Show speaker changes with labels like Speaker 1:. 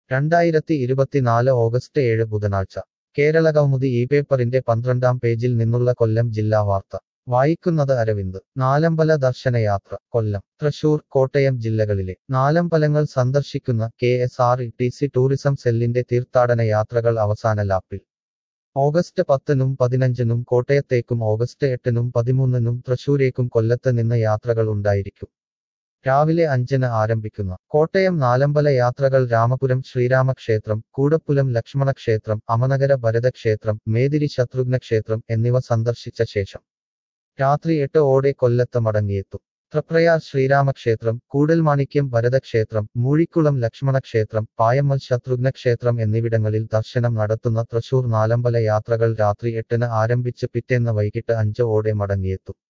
Speaker 1: രണ്ടായിരത്തി ഇരുപത്തിനാല് ഓഗസ്റ്റ് ഏഴ് ബുധനാഴ്ച കേരളകൗമുദി ഈ പേപ്പറിന്റെ പന്ത്രണ്ടാം പേജിൽ നിന്നുള്ള കൊല്ലം ജില്ലാ വാർത്ത വായിക്കുന്നത് അരവിന്ദ് നാലമ്പല ദർശനയാത്ര കൊല്ലം തൃശൂർ കോട്ടയം ജില്ലകളിലെ നാലമ്പലങ്ങൾ സന്ദർശിക്കുന്ന K S R T C tourism സെല്ലിന്റെ തീർത്ഥാടന യാത്രകൾ അവസാന ലാപ്പിൽ ഓഗസ്റ്റ് പത്തിനും പതിനഞ്ചിനും കോട്ടയത്തേക്കും ഓഗസ്റ്റ് എട്ടിനും പതിമൂന്നിനും തൃശൂരേക്കും കൊല്ലത്ത് നിന്ന് യാത്രകൾ ഉണ്ടായിരിക്കും രാവിലെ അഞ്ചിന് ആരംഭിക്കുന്ന കോട്ടയം നാലമ്പല യാത്രകൾ രാമപുരം ശ്രീരാമക്ഷേത്രം കൂടപ്പുലം ലക്ഷ്മണക്ഷേത്രം അമനഗര ഭരതക്ഷേത്രം മേതിരി ശത്രുഘ്ന ക്ഷേത്രം എന്നിവ സന്ദർശിച്ച ശേഷം രാത്രി എട്ട് ഓടെ കൊല്ലത്ത് മടങ്ങിയെത്തും തൃപ്രയാർ ശ്രീരാമക്ഷേത്രം കൂടൽമാണിക്യം ഭരതക്ഷേത്രം മൂഴിക്കുളം ലക്ഷ്മണക്ഷേത്രം പായമ്മൽ ശത്രുഘ്ന ക്ഷേത്രം എന്നിവിടങ്ങളിൽ ദർശനം നടത്തുന്ന തൃശൂർ നാലമ്പല യാത്രകൾ രാത്രി എട്ടിന് ആരംഭിച്ച് പിറ്റേന്ന് വൈകിട്ട് അഞ്ച് ഓടെ മടങ്ങിയെത്തും